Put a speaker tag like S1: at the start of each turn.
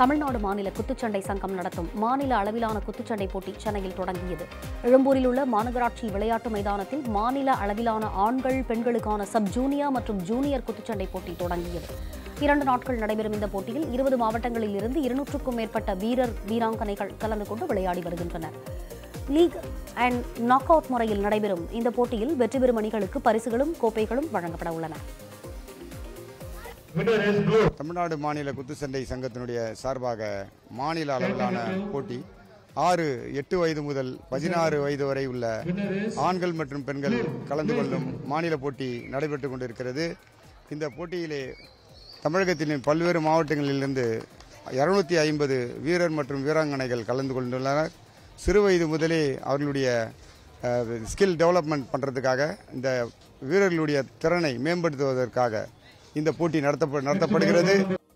S1: தமிழ்நாடு மாநில குத்துச்சண்டை சங்கம் நடத்தும் மாநில அளவிலான குத்துச்சண்டை போட்டி சென்னையில் தொடங்கியது எழும்பூரில் உள்ள மாநகராட்சி விளையாட்டு மைதானத்தில் மாநில அளவிலான ஆண்கள் பெண்களுக்கான சப் ஜூனியர் மற்றும் ஜூனியர் குத்துச்சண்டை போட்டி தொடங்கியது இரண்டு நாட்கள் நடைபெறும் இந்த போட்டியில் இருபது மாவட்டங்களில் இருந்து இருநூற்றுக்கும் மேற்பட்ட வீரர் வீராங்கனைகள் கலந்து கொண்டு விளையாடி வருகின்றனர் லீக் அண்ட் நாக் அவுட் முறையில் நடைபெறும் இந்த போட்டியில் வெற்றி பெறும் அணிகளுக்கு பரிசுகளும் கோப்பைகளும் வழங்கப்பட உள்ளன
S2: Winner is blue.
S3: தமிழ்நாடு மாநில குத்துச்சண்டை சங்கத்தினுடைய சார்பாக மாநில அளவிலான போட்டி ஆறு எட்டு வயது முதல் பதினாறு வயது வரை உள்ள ஆண்கள் மற்றும் பெண்கள் கலந்து கொள்ளும் மாநில போட்டி நடைபெற்றுக் கொண்டிருக்கிறது இந்த போட்டியிலே தமிழகத்தின் பல்வேறு மாவட்டங்களிலிருந்து இருநூத்தி ஐம்பது வீரர் மற்றும் வீராங்கனைகள் கலந்து கொண்டுள்ளனர் சிறு வயது முதலே அவர்களுடைய ஸ்கில் டெவலப்மெண்ட் பண்ணுறதுக்காக இந்த வீரர்களுடைய திறனை மேம்படுத்துவதற்காக இந்த போட்டி நடத்தப்ப நடத்தப்படுகிறது